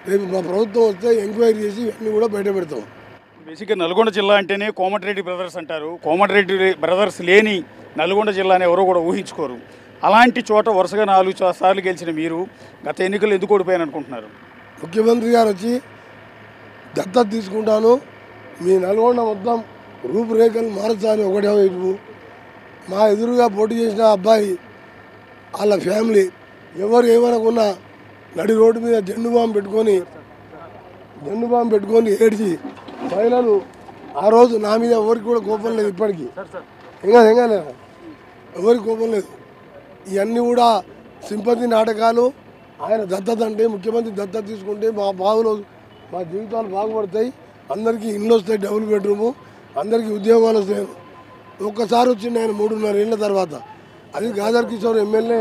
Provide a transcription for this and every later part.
రేపు మా ప్రభుత్వం వస్తే ఎంక్వైరీ చేసి ఇవన్నీ కూడా బయట పెడతాం బేసిక్గా నల్గొండ జిల్లా అంటేనే కోమటిరెడ్డి బ్రదర్స్ అంటారు కోమటిరెడ్డి బ్రదర్స్ లేని నల్గొండ జిల్లాని ఎవరో కూడా ఊహించుకోరు అలాంటి చోట వరుసగా నాలుగు చా- సార్లు గెలిచిన మీరు గత ఎన్నికలు ఎందుకు ఓడిపోయాను అనుకుంటున్నారు ముఖ్యమంత్రి గారు వచ్చి దత్తత తీసుకుంటాను మీ నల్గొండ మొత్తం రూపురేఖలు మారుస్తా అని ఒకటే వైపు మా ఎదురుగా పోటీ చేసిన అబ్బాయి వాళ్ళ ఫ్యామిలీ ఎవరు ఏమనకున్నా నడి రోడ్డు మీద జెండు బాంబు పెట్టుకొని జెండు బాంబు పెట్టుకొని ఏడ్చి మహిళలు ఆ రోజు నా మీద ఎవరికి కూడా కోపం లేదు ఇప్పటికీ ఇంకా ఇంకా లేదా ఎవరికి కోపం లేదు ఇవన్నీ కూడా సింపతి నాటకాలు ఆయన దత్తత అంటే ముఖ్యమంత్రి దత్తత తీసుకుంటే మా బావులు మా జీవితాలు బాగుపడతాయి అందరికీ ఇల్లు వస్తాయి డబుల్ బెడ్రూము అందరికీ ఉద్యోగాలు వస్తాయి ఒక్కసారి వచ్చింది ఆయన మూడున్నర ఏళ్ళ తర్వాత అది గాదర్ కిషోర్ ఎమ్మెల్యే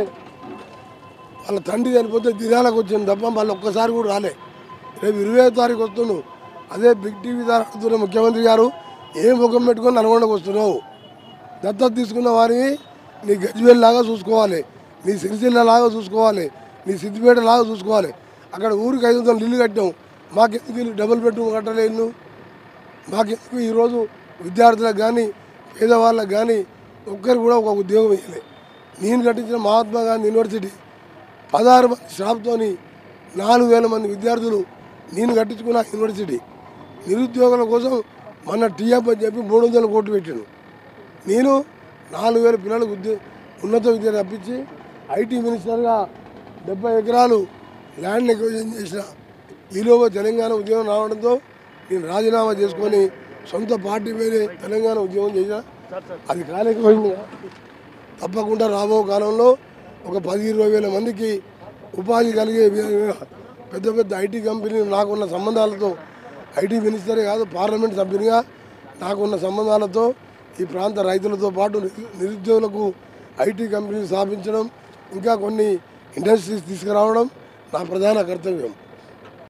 వాళ్ళ తండ్రి చనిపోతే దినాలకు వచ్చింది తప్ప మళ్ళీ ఒక్కసారి కూడా రాలే రేపు ఇరవై తారీఖు వస్తున్నావు అదే బిగ్ టీవీ ద్వారా అడుగుతున్న ముఖ్యమంత్రి గారు ఏ ముఖం పెట్టుకొని నల్గొండకు వస్తున్నావు దత్తత తీసుకున్న వారిని నీ గజ్వేల్ లాగా చూసుకోవాలి నీ సిరిసిల్ల లాగా చూసుకోవాలి నీ సిద్దిపేట లాగా చూసుకోవాలి అక్కడ ఊరికి ఐదు వందలు ఇల్లు కట్టాం మాకెందుకు ఇల్లు డబుల్ బెడ్రూమ్ కట్టలేదు మాకెందుకు ఈరోజు విద్యార్థులకు కానీ పేదవాళ్ళకి కానీ ఒక్కరు కూడా ఒక ఉద్యోగం ఇవ్వలే నేను కట్టించిన మహాత్మా గాంధీ యూనివర్సిటీ పదహారు మంది స్టాఫ్తోని నాలుగు వేల మంది విద్యార్థులు నేను కట్టించుకున్న యూనివర్సిటీ నిరుద్యోగుల కోసం మన టీఎఫ్ అని చెప్పి మూడు వందల కోట్లు పెట్టాను నేను నాలుగు వేల పిల్లలకు ఉద్యోగ ఉన్నత విద్య రప్పించి ఐటీ మినిస్టర్గా డెబ్బై ఎకరాలు ల్యాండ్ ఎక్విజిషన్ చేసిన ఈలోగా తెలంగాణ ఉద్యోగం రావడంతో నేను రాజీనామా చేసుకొని సొంత పార్టీ పేరే తెలంగాణ ఉద్యోగం చేసిన అది కాలేకపోయింది తప్పకుండా రాబో కాలంలో ఒక పది ఇరవై వేల మందికి ఉపాధి కలిగే విధంగా పెద్ద పెద్ద ఐటీ కంపెనీలు నాకున్న సంబంధాలతో ఐటీ మినిస్టరే కాదు పార్లమెంట్ సభ్యునిగా నాకున్న సంబంధాలతో ఈ ప్రాంత రైతులతో పాటు నిరు- నిరుద్యోగులకు ఐటీ కంపెనీలు స్థాపించడం ఇంకా కొన్ని ఇండస్ట్రీస్ తీసుకురావడం నా ప్రధాన కర్తవ్యం